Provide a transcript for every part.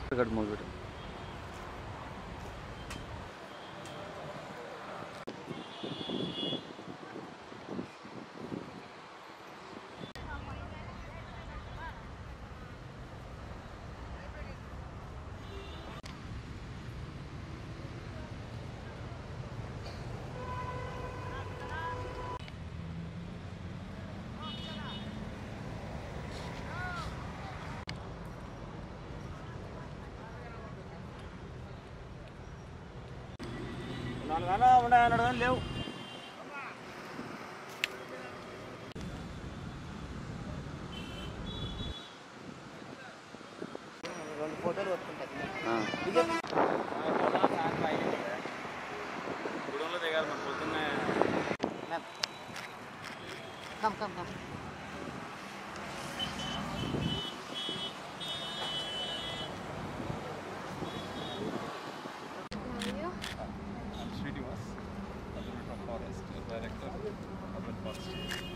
ఇక్కడ మొదలు నాలుగు ఉన్నాయన్నాడు లేవు రెండు ఫోటోలు వస్తుంటాయి గుడంలో దిగాలి మన పొద్దున్నే Come, come, come. I'm Srinivas, Abdul Forest, Director, Urban Forest.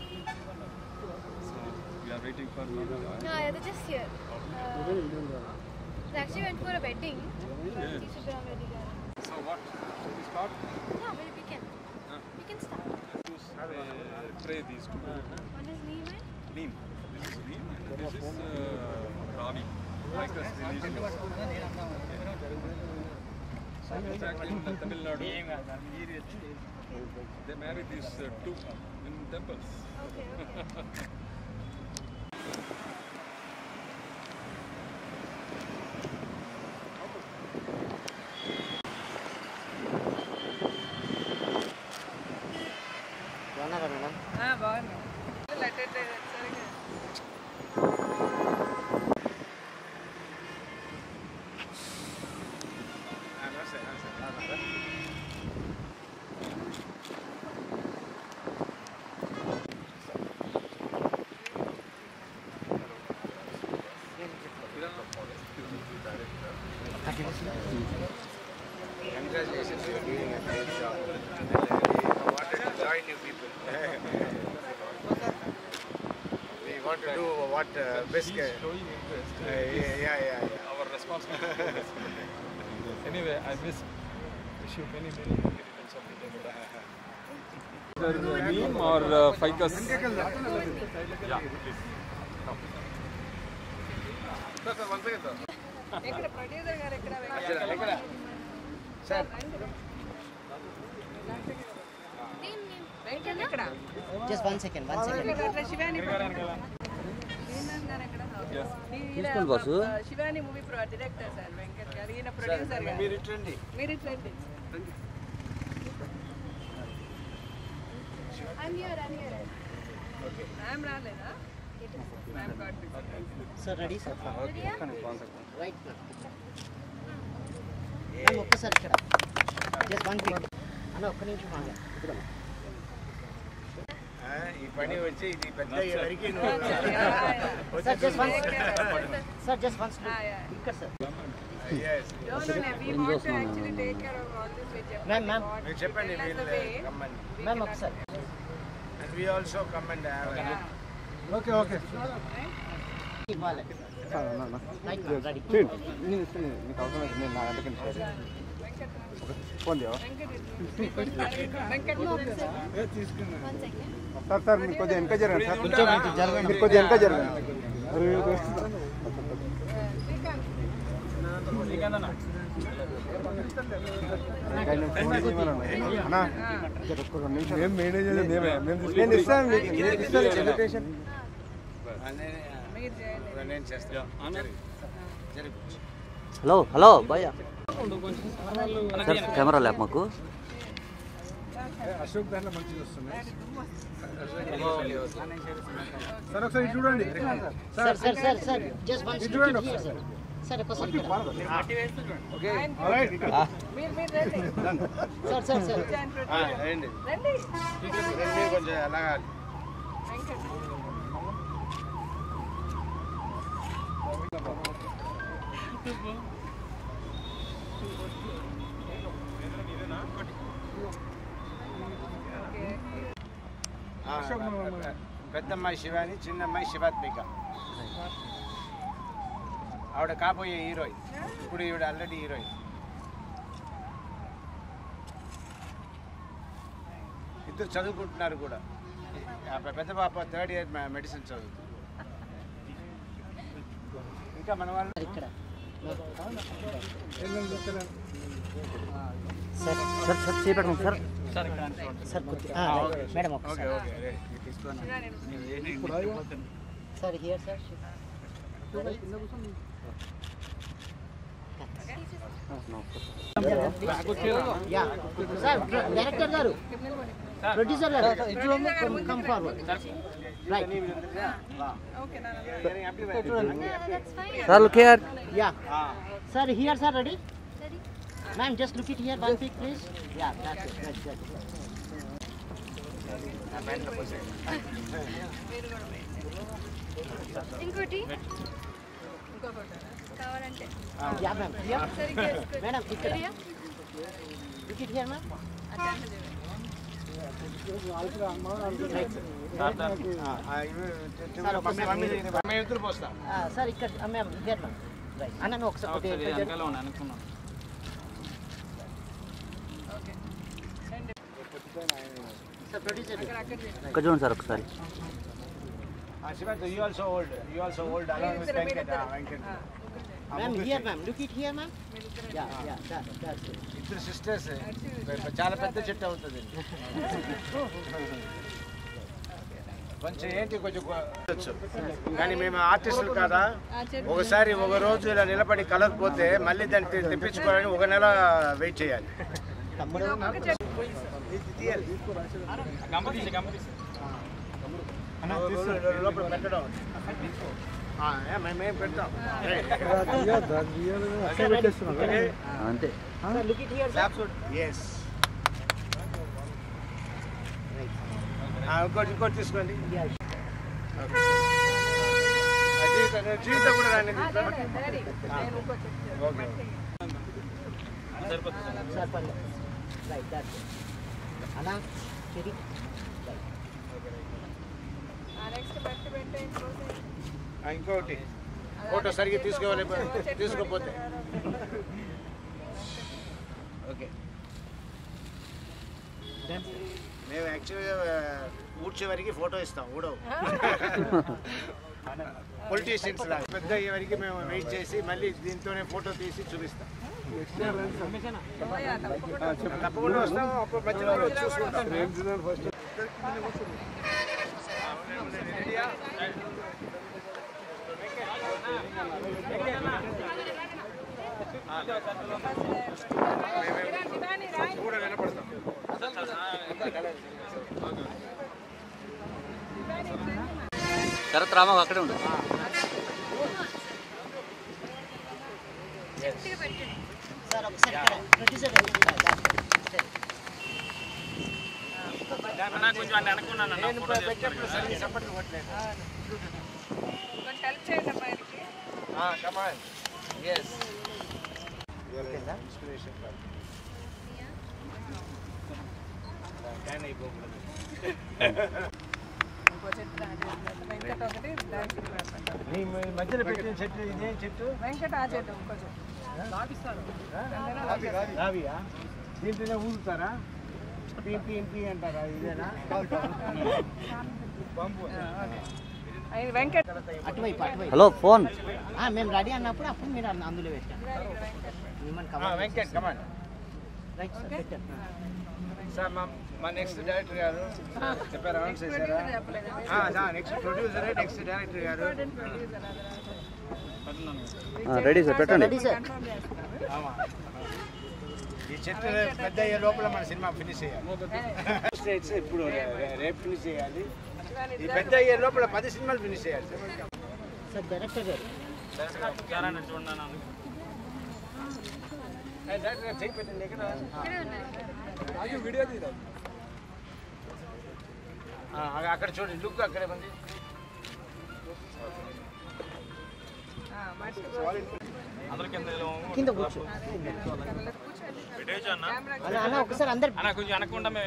So we are waiting for you. No, I was just here. Uh, I actually went for a wedding. Yes. Sri Subram Reddy garu. So what? Should we start? No, we, we can. We can start. Use, uh, tray these two. One is Neem and Neem. This is neem and this is uh, Ravi. Like this religious. So exactly in Tamil Nadu, they marry these uh, two in temples. okay, okay. బాగున్నారా madam Congratulations for doing a great job. We wanted to join you people. we want to do what uh, best He's can. showing interest. Uh, yeah, yeah, yeah, yeah. Our responsibility. anyway, I miss wish you many, many happy returns of the day. Either neem or uh, ficus. Yeah, please. Neem, Neem. Eక్కడ? Just one second one second Yes. తీసుకోండి boss Shivani movie director sir Venkat garu ఈయన producer garu మీరు ఇట్రండి మీరు ఇట్లండి I'm here, I'm here. Ma'am రాలేదా ma'am card sir ready sir Ready-యా? Right ma'am ఒక్కసారి ఇక్కడ జస్ట్ వన్ క్లిక్ అన్న ఒక్క నిమిషం ఆగా ఆ, ఈ పని వచ్చి ఇది పెద్ద వరకు sir just one sir just one ఇక్కడ sir No, no, no. We want to actually take care of all this with Japan. Ma'am ma'am మీరు చెప్పండి That's the వీళ్ళు way. కమ్మని మ్యామ్ ఒకసారి and we also come and Okay, okay. ఇవ్వాలి right ma'am ready నీకు అవసరం నేను నా గంటకి phone Deva Venkat One second. Sir sir మీరు కొద్దిగా వెనక జరగండి సార్ మీరు కొద్దిగా వెనక జరగండి మేము మేనేజ్ నేను ఇస్తాను మీకు నేను ఇస్తాను ఇన్విటేషన్ మీరు చేయండి నేను చేస్తాను జరిగి హలో హలో భయ్య సార్ కెమెరా ల్యాబ్ మాకు అశోక్ దాంట్లో మంచిగా వస్తున్నాయి సార్ ఒకసారి ఇటు చూడండి sir sir sir sir just one second here sir sir ఒక్కసారి ఇక్కడ మీరు మీరు రండి సార్ సార్ సార్ రండి రండి రండి కొంచెం అలాగా వెంకట్ ఆ, పెద్దమ్మాయి శివాని చిన్నమ్మాయి శివాత్మిక ఆవిడ కాబోయే హీరోయిన్ ఇప్పుడు ఈవిడ ఆల్రెడీ హీరోయిన్ ఇద్దరు చదువుకుంటున్నారు కూడా ఆ పెద్ద పాప థర్డ్ ఇయర్ మెడిసిన్ చదువుతుంది ఇంకా మన వాళ్ళు ఇక్కడ సార్ సార్ సార్ చేపెట్టండి సార్ సార్ కొద్ది- ఆ, రైట్. మేడం ఓకే ఒకసారి okay sir here sir yeah sir director గారు ప్రొడ్యూసర్ గారు come forward right that's fine. Sir look here yeah sir here sir ready ma'am just look it here one pick please yeah that's it that's that ఇంకోటి కావాలంటే yeah ma'am here సరిగ్గా వేసుకో. Madam ఇక్కడ Area? Look it here ma'am మేము ఎదురు పోస్తాం sir ఇక్కడ ma'am here ma'am right అన్న నువ్వు ఒకసారి కొద్దిగా సార్ ప్రొడ్యూసర్ ఇక్కడ చూడండి సార్ ఒకసారి Shivanth you also old you also old along with Venkat Venkat ma'am here ma'am look it here ma'am yeah yeah that's it ఇద్దరు సిస్టర్స్ చాలా పెద్ద చెట్టు అవుతుంది కొంచెం ఏంటి కొంచెం కొ- కానీ మేము ఆర్టిస్టులు కదా ఒకసారి ఒక రోజు ఇలా నిలబడి కలర్ పోతే మళ్ళీ దాన్ని తె- తెప్పించుకోవాలని ఒక నెల వెయిట్ చేయాలి తమ్ముడు ఇది తీయాలి. లోపల పెట్టడం ఆ, ఏ, మేము మేము పెడతాం అంతే sir look it here sir yes ఇంకోటి ఇంకోటి తీసుకోండి ఆ, జీవితం జీవితం కూడా రాండి ఓకే సార్ పర్లేదు రైట్ దట్స్ ఇట్ అన్నా చెరి నెక్స్ట్ బట్టి పెట్టే ఇంకోటి ఆ, ఇంకోటి ఫోటో సరిగ్గా తీసుకోవాలి తీసుకోపోతే ఓకే మేము యాక్చువల్గా ఊడ్చే వరకు ఫోటో ఇస్తాం ఊడవు పొలిటీషియన్స్ లాగా పెద్ద అయ్యే వరకు మేము వెయిట్ చేసి మళ్ళీ దీంతోనే ఫోటో తీసి చూపిస్తాం తప్పకుండా వస్తాం అప్పుడు మధ్యలో చూసుకుంటాం కూడా వినపడతాం శరత్ రామకు అక్కడే ఉండదు గట్టిగా పెట్టండి సార్ ఒకసారి ప్రొడ్యూసర్ నేను పెట్టినప్పుడు సరిగ్గా సపోర్ట్ ఇవ్వట్లేదు కొంచెం హెల్ప్ చేయండి అమ్మాయికి కమాన్ ఎస్ ఇన్స్పిరేషన్ ఫ్యాన్ అయిపోకూడదు ఇంకో చెట్టు వెంకట ఒకటి డాన్స్ పెట్టండి నీ మధ్యలో పెట్టిన చెట్టు ఇదేం చెట్టు వెంకట ఆ చెట్టు ఇంకో చెట్టు రావియా దీంట్లోనే ఊదుతారా పీ పీ పీ అంటారా ఇదేనా ఆయన వెంకట అటువైపు అటువైపు హలో ఫోన్ ఆ, మేము రెడీ అన్నప్పుడు అప్పుడు మీరు అన్న- అందులో పెట్టాం మిమ్మల్ని cover Venkat come on right sir పెట్టారు సార్ మా మా నెక్స్ట్ డైరెక్టర్ గారు చెప్పారు అనౌన్స్ చేశారా నెక్స్ట్ ప్రొడ్యూసర్ నెక్స్ట్ డైరెక్టర్ గారు రెడీ సార్ పెట్టండి రెడీ సార్ ఆమా. ఈ చెట్టు పెద్ద అయ్యే లోపల మన సినిమా ఫినిష్ చేయాలి స్టేట్స్ ఇప్పుడు రే- రేపు ఫినిష్ చేయాలి ఈ పెద్ద అయ్యే లోపల పది సినిమాలు ఫినిష్ చేయాలి సార్ డైరెక్టర్ గారు ఏ, డైరెక్టర్ గారు చేయి పెట్టండి ఎక్కడ ఇక్కడే ఉన్నాయి ఆ, అక్కడ చూడండి లుక్ అక్కడే ఉంది కింద కూర్చో అన్న అన్న ఒకసారి అందరు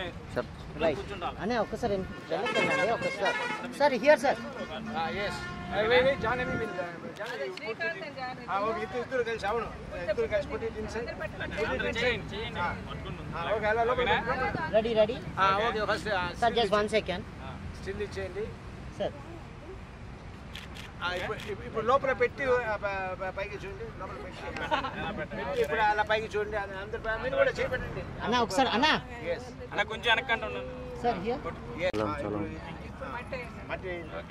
సార్ రైట్ అన్న ఒకసారి డైరెక్టర్ అండి ఒకసారి sir here sir yes John ఏమి శ్రీకాంత్ and John. ఇద్దరు ఇద్దరు కలిసి అవును ఇద్దరు కలిసి పుట్టి ఇన్సైడ్ ఓకే అలా లోపల Ready, ready? Okay first Sir, just one second. Still ఇచ్చేయండి Sir. ఆ, ఇప్పుడు ఇప్పుడు- ఇప్పుడు లోపల పెట్టి ఆ, ప- ప- పైకి చూడండి లోపల పెట్టి ఆ, పెట్టి ఇప్పుడు అలా పైకి చూడండి అది అందరు పై- మీరు కూడా చేపెట్టండి Anna, ఒకసారి అన్నా ఎస్ సార్ హియర్ చలం చలం మట్టి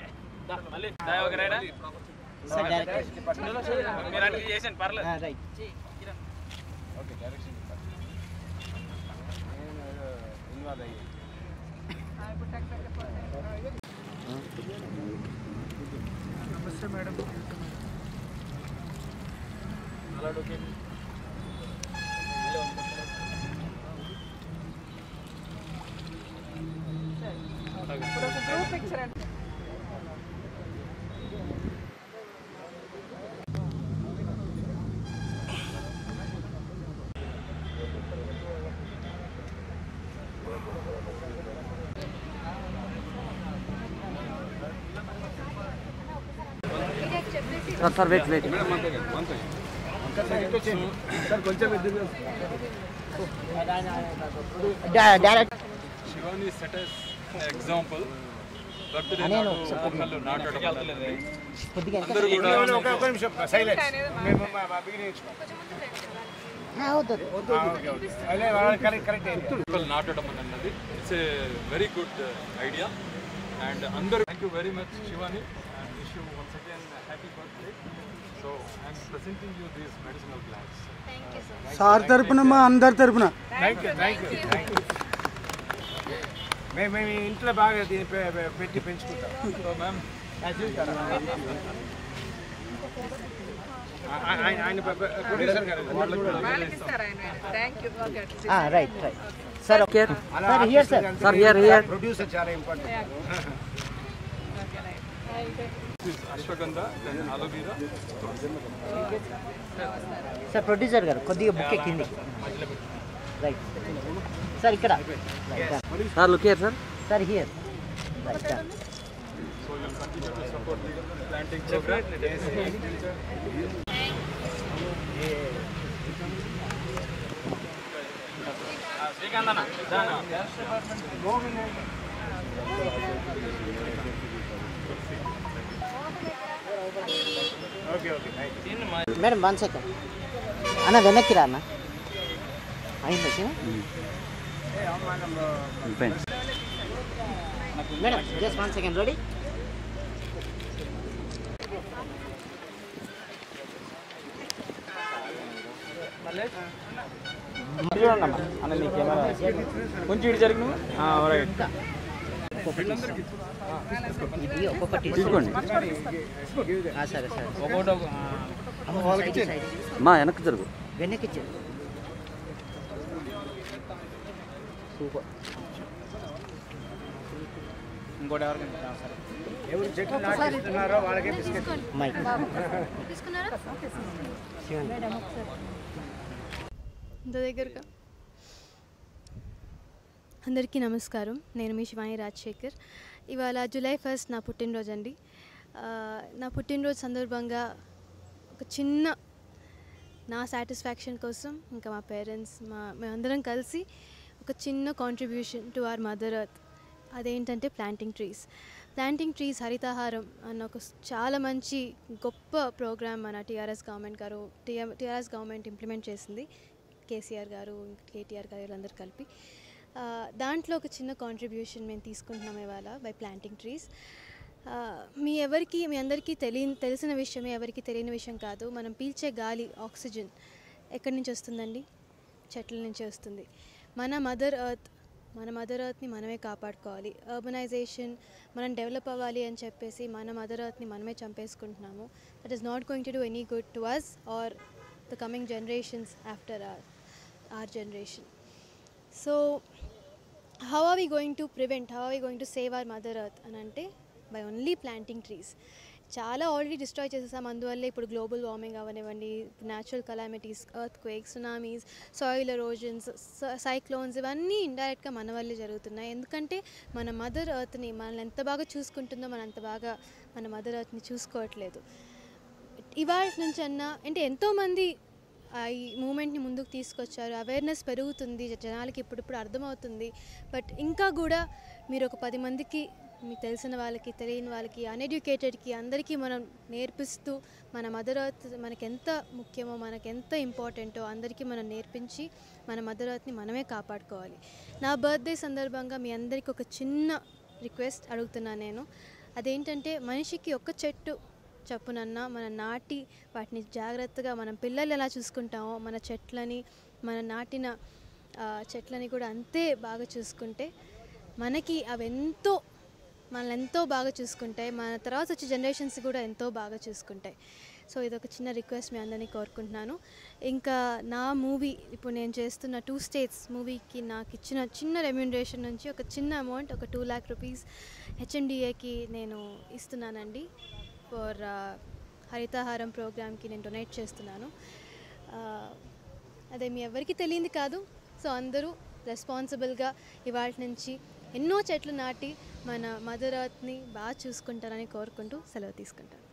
sir direct right okay direction involve అయ్యి ఇప్పుడు ఒక గ్రూప్ పిక్చర్ అంటే చెప్పేసి sir sir wait wait direct Shivani set as an example birthday అనే నాడు ఒకసారి మొక్కలు నాటడం అనేది కొద్దిగా అందరూ కూడా ఒక ఒక నిమిషం సైలెన్స్ మేము బిగినింగ్ అవుతుంది ఓకే ఓకే అదే కరెక్ట్ కరెక్ట్ అయింది మొక్కలు నాటడం అన్నది it's a very good idea and అందరూ thank you very much Shivani and wish you once again happy birthday so I'm presenting you these medicinal plants thank you so much sir తరపున మా అందరి తరపున thank you thank you thank you మేము మేము ఇంట్లో బాగా దీన్ని పె- పె- పెట్టి పెంచుకుంటాం సో మ్యామ్ ఆ- ఆయన ఆయన ప్రొడ్యూసర్ గారు వాళ్ళకి ఇస్తారు ఆయన thank you okay right right sir care అలా Sir, here, sir. artist Sir, here, here. Producer చాలా important ashwagandha then aloe vera sir producer గారు కొద్దిగా బుక్ ఎక్కింది రైట్ సార్ ఇక్కడ sir look here sir sir here right so you'll continue to support the planting program okay okay thank you madam one second అన్న వెనక్కి రా అన్న అయింది వచ్చిన వెళ్ళిపోయింది madam just one second ready కొంచెం ఇటు జరిగిన ఇది ఒక్కొక్కటి తీసుకోండి ఆ, సరే సరే అమ్మ, సైడ్ సైడ్ మా వెనక్కి జరుగు వెనక్కి ఇచ్చారు సూపర్ ఎవరు చెట్లు నాటిస్తున్నారో వాళ్ళకే బిస్కెట్ మైక్ తీసుకున్నారా ఇంత దగ్గరగా అందరికీ నమస్కారం నేను మీ శివాని రాజశేఖర్ ఇవాళ జూలై ఫస్ట్ నా పుట్టినరోజు అండి ఆ, నా పుట్టినరోజు సందర్భంగా ఒక చిన్న నా సాటిస్ఫాక్షన్ కోసం ఇంకా మా పేరెంట్స్ మా మేమందరం కలిసి ఒక చిన్న contribution to our mother earth అదేంటంటే planting trees planting trees Harithaharam అన్న ఒక స్- చాలా మంచి గొప్ప ప్రోగ్రామ్ మన టీఆర్ఎస్ గవర్నమెంట్ గారు టీఆర్ఎస్ గవర్నమెంట్ ఇంప్లిమెంట్ చేసింది కేసీఆర్ గారు కేటీఆర్ గారు వీళ్ళందరూ కలిపి ఆ, దాంట్లో ఒక చిన్న కాంట్రిబ్యూషన్ మేము తీసుకుంటున్నాం ఇవాళ బై ప్లాంటింగ్ ట్రీస్ మీ ఎవరికి మీ అందరికీ తెలియ తెలిసిన విషయమే ఎవరికి తెలియని విషయం కాదు మనం పీల్చే గాలి ఆక్సిజన్ ఎక్కడి నుంచి వస్తుందండి చెట్ల నుంచి వస్తుంది మన మదర్ ఎర్త్ మన మదర్ ఎర్త్ని మనమే కాపాడుకోవాలి అర్బనైజేషన్ మనం డెవలప్ అవ్వాలి అని చెప్పేసి మన మదర్ ఎర్త్ని మనమే చంపేసుకుంటున్నాము that is not going to do any good to us or the coming generations after our our generation so how are we going to prevent how are we going to save our mother earth అని అంటే by only planting trees చాలా already destroy చేసేసాం అందువల్ల ఇప్పుడు global warming అవనివ్వండి natural calamities earthquakes tsunamis soil erosions cyclones ఇవన్నీ ఇండైరెక్ట్గా మన వల్లే జరుగుతున్నాయి ఎందుకంటే మన మదర్ ఎర్త్ని మనల్ని ఎంత బాగా చూసుకుంటుందో మనం అంత బాగా మన మదర్ ఎర్త్ని చూసుకోవట్లేదు ఇవాళ నుంచి అన్న అంటే ఎంతోమంది ఆ ఈ మూమెంట్ని ముందుకు తీసుకొచ్చారు అవేర్నెస్ పెరుగుతుంది జనాలకి ఇప్పుడిప్పుడు అర్థమవుతుంది బట్ ఇంకా కూడా మీరు ఒక పది మందికి మీకు తెలిసిన వాళ్ళకి తెలియని వాళ్ళకి అన్ఎడ్యుకేటెడ్కి అందరికీ మనం నేర్పిస్తూ మన మదర్ ఎర్త్ మనకి ఎంత ముఖ్యమో మనకి ఎంత ఇంపార్టెంటో అందరికీ మనం నేర్పించి మన మదర్ ఎర్త్ని మనమే కాపాడుకోవాలి నా బర్త్డే సందర్భంగా మీ అందరికీ ఒక చిన్న రిక్వెస్ట్ అడుగుతున్నాను నేను అదేంటంటే మనిషికి ఒక చెట్టు చప్పునన్నా మన నాటి వాటిని జాగ్రత్తగా మనం పిల్లలు ఎలా చూసుకుంటామో మన చెట్లని మన నాటిన ఆ, చెట్లని కూడా అంతే బాగా చూసుకుంటే మనకి అవి ఎంతో మనల్ని ఎంతో బాగా చూసుకుంటాయి మన తర్వాత వచ్చే జనరేషన్స్ కూడా ఎంతో బాగా చూసుకుంటాయి సో ఇది ఒక చిన్న రిక్వెస్ట్ మీ అందరినీ కోరుకుంటున్నాను ఇంకా నా మూవీ ఇప్పుడు నేను చేస్తున్న టూ స్టేట్స్ మూవీకి నాకు ఇచ్చిన చిన్న రెమ్యూనరేషన్ నుంచి ఒక చిన్న అమౌంట్ ఒక టూ ల్యాక్ రూపీస్ హెచ్ఎండిఏకి నేను ఇస్తున్నానండి ఫర్ హరితాహారం ప్రోగ్రామ్కి నేను డొనేట్ చేస్తున్నాను ఆ, అదే మీ ఎవరికి తెలియంది కాదు సో అందరూ రెస్పాన్సిబుల్గా ఇవాళ నుంచి ఎన్నో చెట్లు నాటి మన మదర్ ఎర్త్ని బాగా చూసుకుంటారని కోరుకుంటూ సెలవు తీసుకుంటాను